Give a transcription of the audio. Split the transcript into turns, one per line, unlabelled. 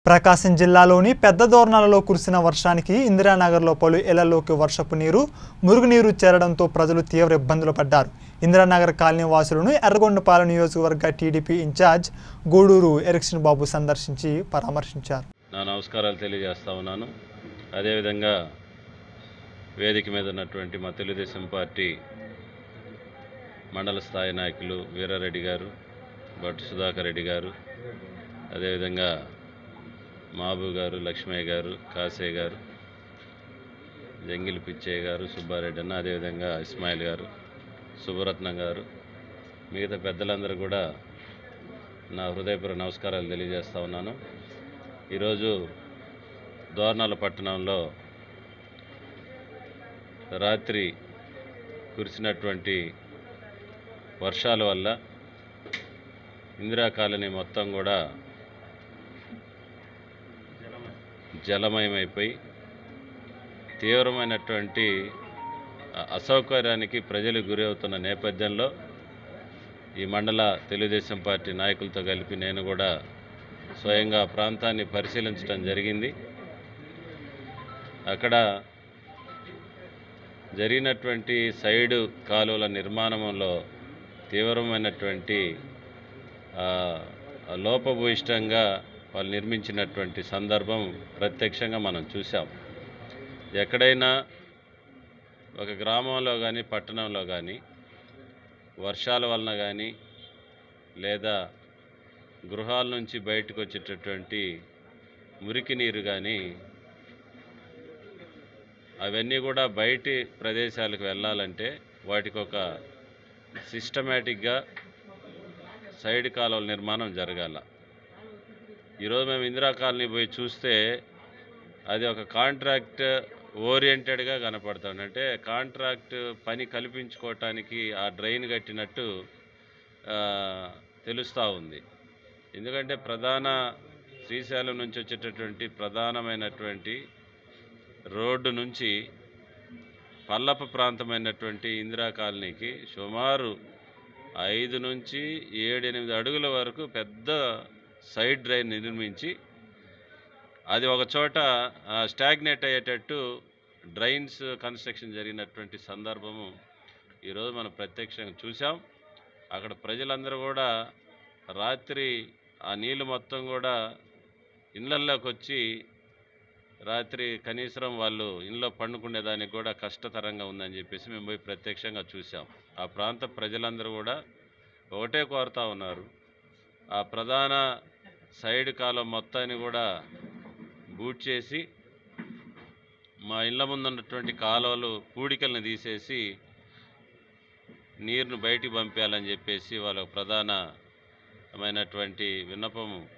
ప్రకాశం జిల్లాలోని పెద్ద దోర్నాలలో కురిసిన వర్షానికి ఇందిరానగర్లో పలు ఇళ్లలోకి వర్షపు నీరు మురుగునీరు చేరడంతో ప్రజలు తీవ్ర ఇబ్బందులు పడ్డారు ఇందిరానగర్ కాలనీ వాసులను ఎర్రగొండపాలెం నియోజకవర్గ టీడీపీ ఇన్ఛార్జ్ గూడూరు ఎరిక్షన్ బాబు సందర్శించి పరామర్శించారు
నా నమస్కారాలు తెలియజేస్తా ఉన్నాను అదేవిధంగా వేదిక మీద ఉన్నటువంటి మా తెలుగుదేశం పార్టీ మండల స్థాయి నాయకులు వీరారెడ్డి గారు భట్ సుధాకర్ రెడ్డి గారు అదేవిధంగా మాబు గారు లక్ష్మయ్య గారు కాసే గారు జంగిల్ పిచ్చయ్య గారు సుబ్బారెడ్డి అన్న అదేవిధంగా ఇస్మాయిల్ గారు సుబ్బరత్నం గారు మిగతా పెద్దలందరూ కూడా నా హృదయపూర్వక నమస్కారాలు తెలియజేస్తా ఉన్నాను ఈరోజు దోర్నాల పట్టణంలో రాత్రి కురిసినటువంటి వర్షాల వల్ల ఇందిరా కాలనీ మొత్తం కూడా జలమయమైపోయి తీవ్రమైనటువంటి అ- అసౌకర్యానికి ప్రజలు గురి అవుతున్న నేపథ్యంలో ఈ మండల తెలుగుదేశం పార్టీ నాయకులతో కలిపి నేను కూడా స్వయంగా ఆ ప్రాంతాన్ని పరిశీలించడం జరిగింది అక్కడ జరిగినటువంటి సైడు కాలువల నిర్మాణంలో తీవ్రమైనటువంటి ఆ, లోపభూయిష్టంగా వాళ్ళు నిర్మించినటువంటి సందర్భం ప్రత్యక్షంగా మనం చూసాం ఎక్కడైనా ఒక గ్రామంలో కానీ పట్టణంలో కానీ వర్షాల వలన కానీ లేదా గృహాల నుంచి బయటకు వచ్చేటటువంటి మురికి నీరు కానీ అవన్నీ కూడా బయటి ప్రదేశాలకు వెళ్ళాలంటే వాటికి ఒక సిస్టమేటిక్గా సైడ్ కాలువల నిర్మాణం జరగాల ఈరోజు మేము ఇందిరా కాలనీ పోయి చూస్తే అది ఒక కాంట్రాక్ట్ ఓరియంటెడ్గా కనపడుతుంది అంటే కాంట్రాక్ట్ పని కల్పించుకోవటానికి ఆ డ్రైన్ కట్టినట్టు ఆ, తెలుస్తూ ఉంది ఎందుకంటే ప్రధాన శ్రీశైలం నుంచి వచ్చేటటువంటి ప్రధానమైనటువంటి రోడ్డు నుంచి పల్లపు ప్రాంతమైనటువంటి ఇందిరా కాలనీకి సుమారు ఐదు నుంచి ఏడు ఎనిమిది అడుగుల వరకు పెద్ద సైడ్ డ్రైన్ నిర్మించి అది ఒక చోట స్టాగ్నేట్ అయ్యేటట్టు డ్రైన్స్ కన్స్ట్రక్షన్ జరిగినటువంటి సందర్భము ఈరోజు మనం ప్రత్యక్షంగా చూసాం అక్కడ ప్రజలందరూ కూడా రాత్రి ఆ నీళ్ళు మొత్తం కూడా ఇళ్ళల్లోకి వచ్చి రాత్రి కనీసం వాళ్ళు ఇంట్లో పండుకునేదానికి కూడా కష్టతరంగా ఉందని చెప్పేసి మేము పోయి ప్రత్యక్షంగా చూసాం ఆ ప్రాంత ప్రజలందరూ కూడా ఒకటే కోరుతా ఉన్నారు ఆ ప్రధాన సైడ్ కాలం మొత్తాన్ని కూడా బూట్ చేసి మా ఇళ్ళ ముందు ఉన్నటువంటి కాలువలు పూడికలను తీసేసి నీరును బయటికి పంపించాలని చెప్పేసి వాళ్ళ ప్రధానమైనటువంటి విన్నపము